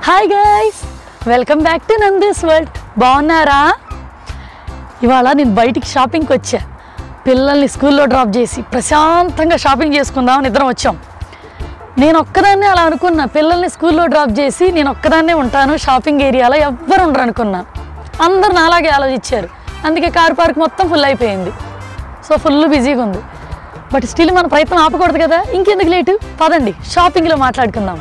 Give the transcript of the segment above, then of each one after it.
hi guys welcome back to Nandi's world బాగున్నారా ఇవాళ నేను బయటికి షాపింగ్కి వచ్చా పిల్లల్ని స్కూల్లో డ్రాప్ చేసి ప్రశాంతంగా షాపింగ్ చేసుకుందామని ఇద్దరం వచ్చాం నేను ఒక్కదాన్నే అలా అనుకున్నా పిల్లల్ని స్కూల్లో డ్రాప్ చేసి నేను ఒక్కదాన్నే ఉంటాను షాపింగ్ ఏరియాలో ఎవ్వరు ఉండరు అనుకున్నా అందరు నాలాగే ఆలోచించారు అందుకే కార్ పార్క్ మొత్తం ఫుల్ అయిపోయింది సో ఫుల్ బిజీగా ఉంది బట్ స్టిల్ మన ప్రయత్నం ఆపకూడదు కదా ఇంకెందుకు లేటు పదండి షాపింగ్లో మాట్లాడుకుందాం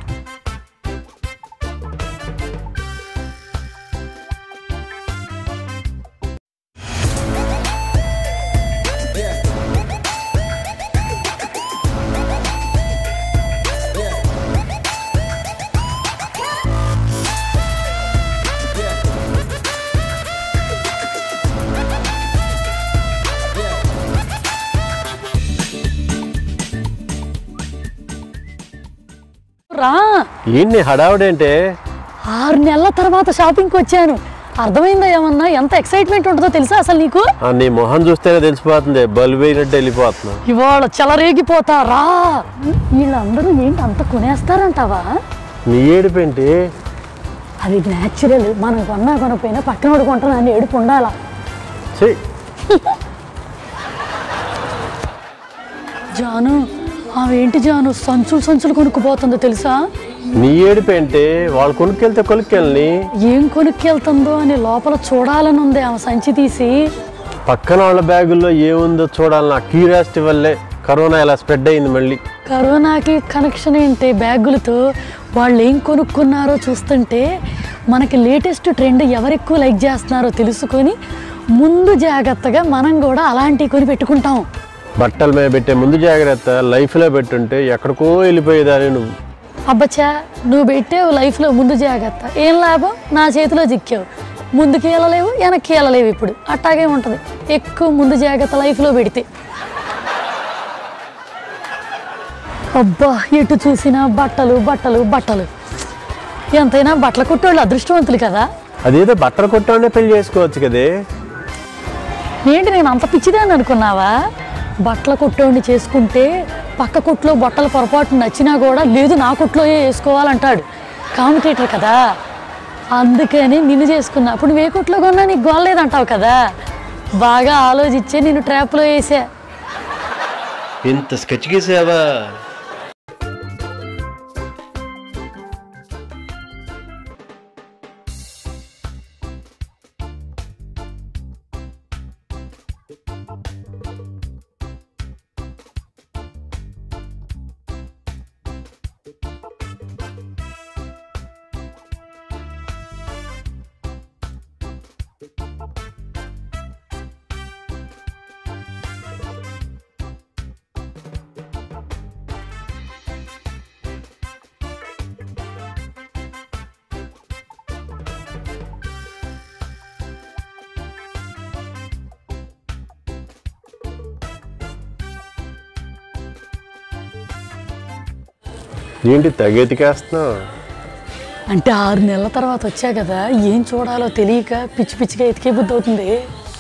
రా ఏంటి హడావుడేంటే ఆరు నెలల తర్వాత షాపింగ్కి వచ్చాను అర్థమైందా ఏమన్నా ఎంత ఎక్సైట్మెంట్ ఉంటుందో తెలుసా అసలు నీకు ఆ నీ మొహం చూస్తేనే తెలిసిపోతుంది బల్బు అయినట్టు వెళ్ళిపోతున్నా ఇవాళ చెలరేగిపోతా రా వీళ్ళందరూ ఏంటి అంత కొనేస్తారంటావా నీ ఏడుపేంటి అది న్యాచురల్ మనం కొన్నా కొనకపోయినా పక్కన వాడు కొంటాను అని ఏడుపు ఉండాలా ఛీ, జాను ఆవేంటి జాను సంచులు సంచులు కొనుక్కుపోతుందో తెలుసా నీ ఏడుపేంటి వాళ్ళు కొనుక్కెళ్తే కొనుక్కెళ్ళని ఏం కొనుక్కెళ్తుందో అని లోపల చూడాలని ఉంది ఆమె సంచి తీసి పక్కన వాళ్ళ బ్యాగుల్లో ఏముందో చూడాలి నా క్యూరియాసిటీ వల్లే కరోనా ఇలా స్ప్రెడ్ అయింది మళ్ళీ కరోనాకి కనెక్షన్ ఏంటి బ్యాగులతో వాళ్ళు ఏం కొనుక్కున్నారో చూస్తుంటే మనకి లేటెస్ట్ ట్రెండ్ ఎవరు ఎక్కువ లైక్ చేస్తున్నారో తెలుసుకొని ముందు జాగ్రత్తగా మనం కూడా అలాంటివి కొని పెట్టుకుంటాం బట్టల మీద పెట్టే ముందు జాగ్రత్త లైఫ్లో పెట్టుంటే ఎక్కడికో వెళ్ళిపోయేదాన్ని నువ్వు అబ్బచ్చా నువ్వు పెట్టావు లైఫ్లో ముందు జాగ్రత్త ఏం లాభం నా చేతిలో చిక్కావు ముందుకి వెళ్ళలేవు వెనక్కి వెళ్ళలేవు ఇప్పుడు అట్టాగే ఉంటుంది ఎక్కువ ముందు జాగ్రత్త లైఫ్లో పెడితే అబ్బా ఎటు చూసినా బట్టలు బట్టలు బట్టలు ఎంతైనా బట్టల కుట్టోళ్ళు అదృష్టవంతులు కదా అదేదో బట్టలు కొట్టాడే పెళ్లి చేసుకోవచ్చు కదే ఏంటి నేను అంత పిచ్చిదాన్ని అనుకున్నావా బట్టల కొట్టోడిని చేసుకుంటే పక్క కొట్లో బట్టలు పొరపాటు నచ్చినా కూడా లేదు నా కొట్లోయే వేసుకోవాలంటాడు కాంపిటేటర్ కదా అందుకని నిన్ను చేసుకున్నా అప్పుడు నువ్వు ఏ కొట్లో కొన్నా నీకు గోలేదంటావు కదా బాగా ఆలోచించే నేను ట్రాప్లో వేసా ఇంత స్కెచ్ గీసావా ఏంటి తగెతికేస్తున్నావు అంటే ఆరు నెలల తర్వాత వచ్చా కదా ఏం చూడాలో తెలియక పిచ్చి పిచ్చిగా ఎతికే బుద్ధి అవుతుంది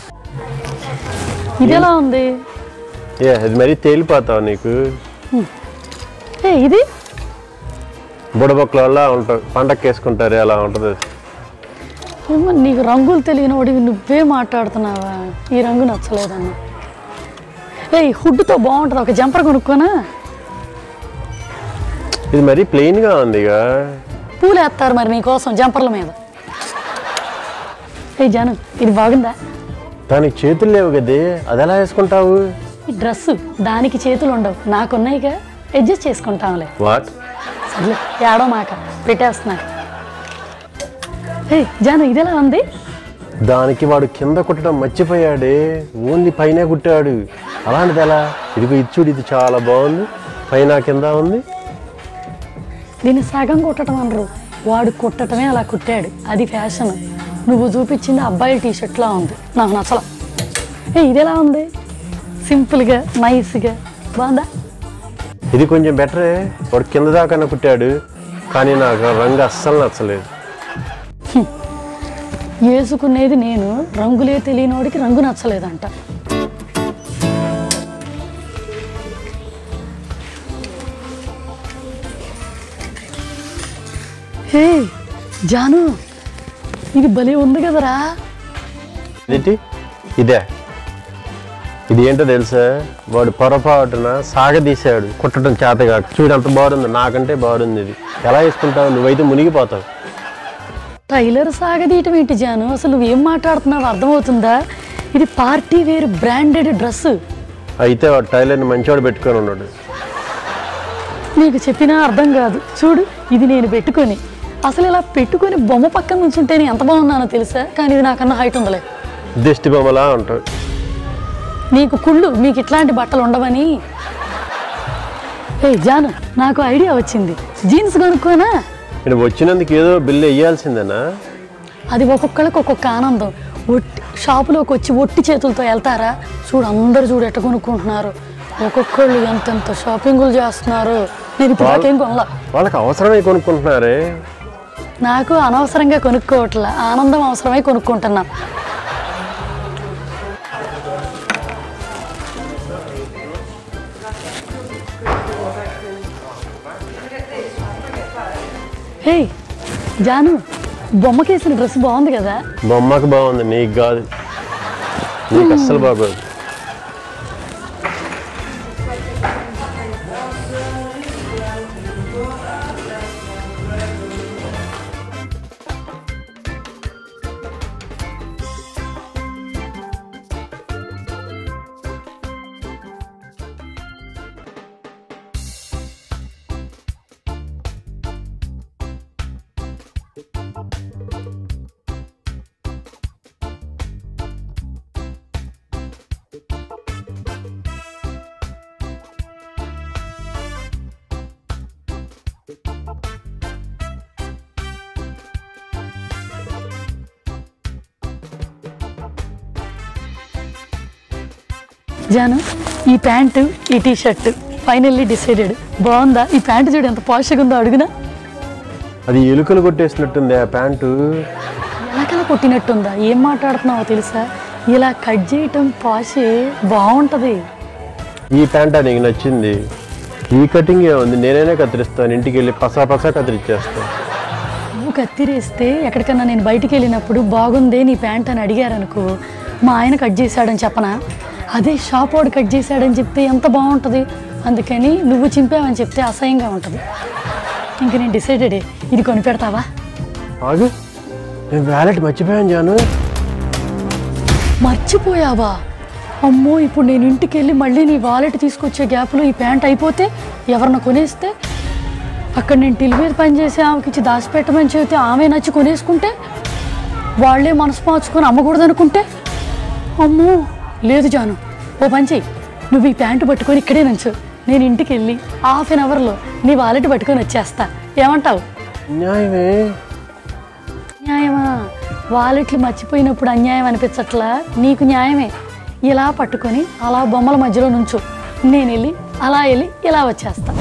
ఇది ఎలా ఉంది ఏ అది మరీ తేలిపోతావు నీకు ఏ ఇది బుడబొక్కల వల్ల ఉంటావు పండక్కి వేసుకుంటారు అలా ఉంటుంది ఏమో నీకు రంగులు తెలియని వాడివి నువ్వే మాట్లాడుతున్నావా ఈ రంగు నచ్చలేదన్న ఏ హుడ్తో బాగుంటుంది ఒక జంపర్ కొనుక్కోనా ఇది మరీ ప్లెయిన్గా ఉంది ఇక పూలు వేస్తారు మరి నీకోసం జంపర్ల మీద ఏ జాను ఇది బాగుందా దానికి చేతులు లేవు కదే అది ఎలా వేసుకుంటావు ఈ డ్రెస్సు దానికి చేతులు ఉండవు నాకున్నాయిగా అడ్జస్ట్ చేసుకుంటాంలే వాట్ సర్లే ఏడో మాక పెట్టేస్తున్నారు ఏ జాను ఇది ఎలా ఉంది దానికి వాడు కింద కుట్టడం మర్చిపోయాడే ఓన్లీ పైన కుట్టాడు అలాంటిది ఎలా ఇదిగో ఇచ్చుడు ఇది చాలా బాగుంది పైన కింద ఉంది దీన్ని సగం కుట్టడం అనరు వాడు కుట్టటమే అలా కుట్టాడు అది ఫ్యాషన్ నువ్వు చూపించింది అబ్బాయిల టీ షర్ట్లా ఉంది నాకు నచ్చల ఏ ఇది ఎలా ఉంది సింపుల్గా నైస్గా బాగుందా ఇది కొంచెం బెటరే వాడు కింద దాకా కుట్టాడు కానీ నాకు ఆ రంగు అస్సలు నచ్చలేదు వేసుకునేది నేను రంగులే తెలియనోడికి రంగు నచ్చలేదంట హే జాను ఇది భలే ఉంది కదరా ఏంటి ఇదే ఇది ఏంటో తెలుసా వాడు పొరపాటున సాగదీశాడు కుట్టడం చేతగాక చూడు అంత బాగుంది నాకంటే బాగుంది ఇది ఎలా వేసుకుంటావు నువ్వైతే మునిగిపోతావు టైలర్ సాగదీయటం ఏంటి జాను అసలు నువ్వేం మాట్లాడుతున్నావు అర్థమవుతుందా ఇది పార్టీ వేర్ బ్రాండెడ్ డ్రెస్ అయితే వాడు టైలర్ని మంచివాడు పెట్టుకొని ఉన్నాడు నీకు చెప్పినా అర్థం కాదు చూడు ఇది నేను పెట్టుకొని అసలు ఇలా పెట్టుకొని బొమ్మ పక్కన నుంచుంటే నేను ఎంత బాగున్నానో తెలుసా కానీ ఇది నాకన్నా హైట్ ఉందలే దిష్టి బొమ్మలా ఉంటావు నీకు కుళ్ళు మీకు ఇట్లాంటి బట్టలు ఉండవని ఏ జాను నాకు ఐడియా వచ్చింది జీన్స్ కొనుక్కోనా ఇక్కడ వచ్చినందుకు ఏదో బిల్లు వేయాల్సిందేనా అది ఒక్కొక్కళ్ళకి ఒక్కొక్క ఆనందం ఒట్టి షాపులోకి వచ్చి ఒట్టి చేతులతో వెళ్తారా చూడు అందరు చూడు ఎట్ట కొనుక్కుంటున్నారు ఒక్కొక్కళ్ళు ఎంతెంత షాపింగులు చేస్తున్నారు నేను ఇప్పుడు నాకేం కొనలా వాళ్ళకి అవసరమై కొనుక్కుంటున్నారే నాకు అనవసరంగా కొనుక్కోవట్లే ఆనందం అవసరమై కొనుక్కుంటున్నా హే జాను బొమ్మకేసిన డ్రెస్ బాగుంది కదా బొమ్మకు బాగుంది నీకు కాదు నీకు అస్సలు బాగోదు జాను ఈ ప్యాంటు ఈ టీ షర్ట్ ఫైనల్లీ డిసైడెడ్ బాగుందా ఈ ప్యాంటు చూడు ఎంత పాష్గా ఉందో అడుగునా అది ఎలుకలు కొట్టేసినట్టుంది ఆ ప్యాంటు ఎలాకలా కొట్టినట్టుందా ఏం మాట్లాడుతున్నావో తెలుసా ఇలా కట్ చేయటం పాషే బాగుంటది ఈ ప్యాంట్ నీకు నచ్చింది ఈ కటింగ్ ఏముంది నేనైనా కత్తిరిస్తాను ఇంటికి వెళ్ళి పసా పసా కత్తిరించేస్తాను నువ్వు కత్తిరేస్తే ఎక్కడికన్నా నేను బయటికి వెళ్ళినప్పుడు బాగుందే నీ ప్యాంట్ అని అడిగారనుకో మా ఆయన కట్ చేశాడని చెప్పనా అదే షాప్ వాడు కట్ చేశాడని చెప్తే ఎంత బాగుంటుంది అందుకని నువ్వు చింపావని చెప్తే అసహ్యంగా ఉంటుంది ఇంక నేను డిసైడెడే ఇది కొనిపెడతావా ఆగు నేను వ్యాలెట్ మర్చిపోయాను జాను మర్చిపోయావా అమ్మో ఇప్పుడు నేను ఇంటికి వెళ్ళి మళ్ళీ నీ వాలెట్ తీసుకొచ్చే గ్యాప్లో ఈ ప్యాంట్ అయిపోతే ఎవరన్నా కొనేస్తే అక్కడ నేను టిలివేర్ పని చేసి ఆమెకి ఇచ్చి దాచిపెట్టమని చెబితే ఆమె నచ్చి కొనేసుకుంటే వాళ్ళే మనసు మార్చుకొని అమ్మకూడదు అనుకుంటే అమ్మో లేదు జాను ఓ పని చెయ్యి నువ్వు ఈ ప్యాంటు పట్టుకొని ఇక్కడే నుంచు నేను ఇంటికి వెళ్ళి హాఫ్ అన్ అవర్లో నీ వాలెట్ పట్టుకొని వచ్చేస్తా ఏమంటావు న్యాయమే న్యాయమా వాలెట్లు మర్చిపోయినప్పుడు అన్యాయం అనిపించట్లా నీకు న్యాయమే ఇలా పట్టుకొని అలా బొమ్మల మధ్యలో నుంచు నేను వెళ్ళి అలా వెళ్ళి ఇలా వచ్చేస్తా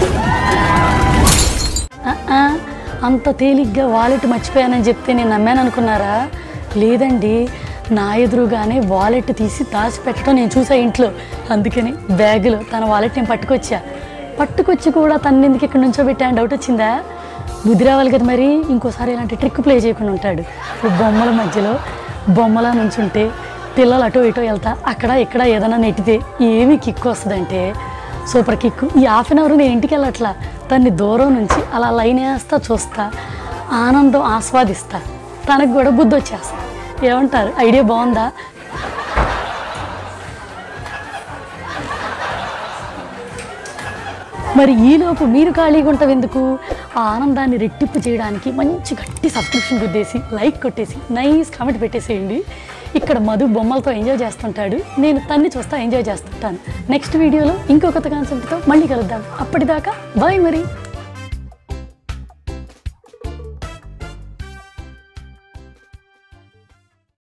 ఆ, ఆ, అంత తేలిగ్గా వాలెట్ మర్చిపోయానని చెప్తే నేను నమ్మాను అనుకున్నారా లేదండి నా ఎదురుగానే వాలెట్ తీసి దాచి పెట్టడం నేను చూసా ఇంట్లో అందుకని బ్యాగులో తన వాలెట్ నేను పట్టుకొచ్చా పట్టుకొచ్చి కూడా తన ఎందుకు ఇక్కడ నుంచో పెట్టాను డౌట్ వచ్చిందా బుద్ధి రావాలి కదా మరి ఇంకోసారి ఇలాంటి ట్రిక్ ప్లే చేయకుండా ఉంటాడు ఇప్పుడు బొమ్మల మధ్యలో బొమ్మలా నుంచుంటే పిల్లలు అటో ఇటో వెళ్తా అక్కడ ఇక్కడ ఏదైనా నెట్టితే ఏమి కిక్ వస్తుందంటే సూపర్ కిక్ ఈ హాఫ్ అన్ అవర్ నేను ఇంటికి వెళ్ళట్లా తన్ని దూరం నుంచి అలా లైన్ వేస్తా చూస్తా ఆనందం ఆస్వాదిస్తా తనకు కూడా బుద్ధి వచ్చేస్తా ఏమంటారు ఐడియా బాగుందా మరి ఈలోపు మీరు ఖాళీగా ఉంటాం ఎందుకు ఆ ఆనందాన్ని రెట్టింపు చేయడానికి మంచి గట్టి సబ్స్క్రిప్షన్ గుద్దేసి లైక్ కొట్టేసి నైస్ కామెంట్ పెట్టేసేయండి ఇక్కడ మధు బొమ్మలతో ఎంజాయ్ చేస్తుంటాడు నేను తన్ని చూస్తా ఎంజాయ్ చేస్తుంటాను నెక్స్ట్ వీడియోలో ఇంకో కొత్త కాన్సెప్ట్తో మళ్ళీ కలుద్దాం అప్పటిదాకా బాయ్ మరి